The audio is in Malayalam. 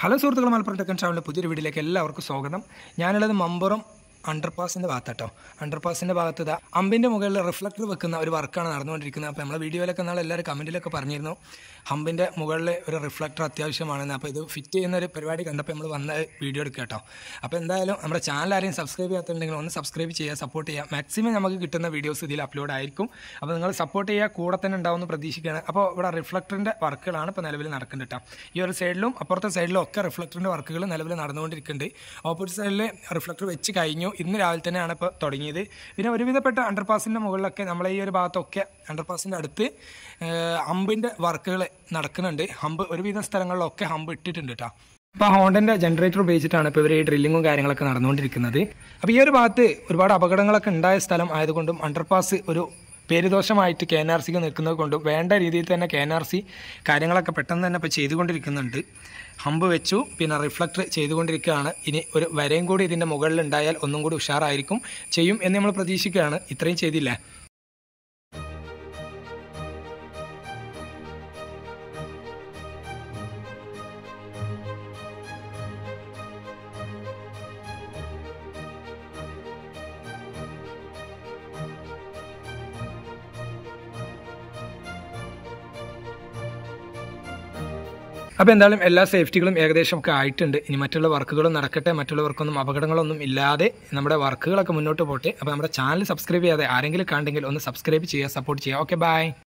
ഹലോ സുഹൃത്തുക്കൾ മലപ്പുറം ടെക്കൻ ട്രാവലിൻ്റെ പുതിയൊരു വീഡിയോയിലേക്ക് എല്ലാവർക്കും സ്വാഗതം ഞാനുള്ളത് മമ്പുറം അണ്ടർപാസിൻ്റെ ഭാഗത്താട്ടോ അണ്ടർപാസിൻ്റെ ഭാഗത്ത് ഇതാ അമ്പിൻ്റെ മുകളിൽ റിഫ്ലക്ടർ വെക്കുന്ന ഒരു വർക്കാണ് നടന്നുകൊണ്ടിരിക്കുന്നത് അപ്പോൾ നമ്മളെ വീഡിയോയിലൊക്കെ നാളെ എല്ലാവരും കമൻറ്റിലൊക്കെ പറഞ്ഞിരുന്നു ഹമ്പിൻ്റെ മുകളിൽ ഒരു റിഫ്ലക്ടർ അത്യാവശ്യമാണെന്ന് അപ്പോൾ ഇത് ഫിറ്റ് ചെയ്യുന്ന ഒരു പരിപാടി കണ്ടപ്പോൾ നമ്മൾ വന്ന വീഡിയോ എടുക്കുക കേട്ടോ അപ്പോൾ എന്തായാലും നമ്മുടെ ചാനൽ ആരെയും സബ്സ്ക്രൈബ് ചെയ്യാത്തുണ്ടെങ്കിൽ ഒന്ന് സബ്സ്ക്രൈബ് ചെയ്യുക സപ്പോർട്ട് ചെയ്യുക മാക്സിമം നമുക്ക് കിട്ടുന്ന വീഡിയോസ് ഇതിൽ അപ്ലോഡ് ആയിരിക്കും അപ്പോൾ നിങ്ങൾ സപ്പോർട്ട് ചെയ്യുക കൂടെ തന്നെ ഉണ്ടാവുമെന്ന് പ്രതീക്ഷിക്കുകയാണ് അപ്പോൾ ഇവിടെ റിഫ്ലക്ടറിൻ്റെ വർക്കുകളാണ് ഇപ്പോൾ നിലവിൽ നടക്കുന്നത് കേട്ടോ ഈ ഒരു സൈഡിലും അപ്പുറത്തെ സൈഡിലും ഒക്കെ റിഫ്ലക്ടറിൻ്റെ വർക്കുകൾ നിലവിൽ നടന്നുകൊണ്ടിരിക്കുന്നുണ്ട് ഓപ്പോസിറ്റ് സൈഡിൽ റിഫ്ലക്ടർ വെച്ച് കഴിഞ്ഞു ഇന്ന് രാവിലെ തന്നെയാണ് ഇപ്പോൾ തുടങ്ങിയത് പിന്നെ ഒരുവിധപ്പെട്ട അണ്ടർപാസിൻ്റെ മുകളിലൊക്കെ നമ്മളെ ഈ ഒരു ഭാഗത്തൊക്കെ അണ്ടർപാസിൻ്റെ അടുത്ത് ഏഹ്, ഹമ്പിൻ്റെ വർക്കുകൾ നടക്കുന്നുണ്ട് ഹമ്പ് ഒരുവിധ സ്ഥലങ്ങളിലൊക്കെ ഹമ്പ് ഇട്ടിട്ടുണ്ട് കേട്ടോ അപ്പോൾ ഹോണ്ടൻ്റെ ജനറേറ്റർ ഉപയോഗിച്ചിട്ടാണ് ഇപ്പോൾ ഇവർ ഈ ഡ്രില്ലിങ്ങും കാര്യങ്ങളൊക്കെ നടന്നുകൊണ്ടിരിക്കുന്നത് അപ്പോൾ ഈ ഒരു ഭാഗത്ത് ഒരുപാട് അപകടങ്ങളൊക്കെ ഉണ്ടായ സ്ഥലം ആയതുകൊണ്ടും അണ്ടർപാസ് ഒരു പേരുദോഷമായിട്ട് കെ എൻ ആർ സിക്ക് നിൽക്കുന്നത് കൊണ്ടും വേണ്ട രീതിയിൽ തന്നെ കെ എൻ ആർ സി കാര്യങ്ങളൊക്കെ പെട്ടെന്ന് തന്നെ ഇപ്പോൾ ചെയ്തുകൊണ്ടിരിക്കുന്നുണ്ട് ഹമ്പ് വെച്ചു പിന്നെ റിഫ്ലക്ടർ ചെയ്തുകൊണ്ടിരിക്കുകയാണ് ഇനി ഒരു വരയും കൂടി ഇതിൻ്റെ മുകളിൽ ഉണ്ടായാൽ ഒന്നും കൂടി ഉഷാറായിരിക്കും ചെയ്യും എന്ന് നമ്മൾ പ്രതീക്ഷിക്കുകയാണ് ഇത്രയും ചെയ്തില്ലേ അപ്പോൾ എന്തായാലും എല്ലാ സേഫ്റ്റികളും ഏകദേശം ഒക്കെ ആയിട്ടുണ്ട് ഇനി മറ്റുള്ള വർക്കുകളും നടക്കട്ടെ മറ്റുള്ളവർക്കൊന്നും അപകടങ്ങളൊന്നും ഇല്ലാതെ നമ്മുടെ വർക്കുകളൊക്കെ മുന്നോട്ട് പോട്ടെ അപ്പോൾ നമ്മുടെ ചാനൽ സബ്സ്ക്രൈബ് ചെയ്യാതെ ആരെങ്കിലും കണ്ടെങ്കിൽ ഒന്ന് സബ്സ്ക്രൈബ് ചെയ്യുക സപ്പോർട്ട് ചെയ്യുക ഓക്കെ ബൈ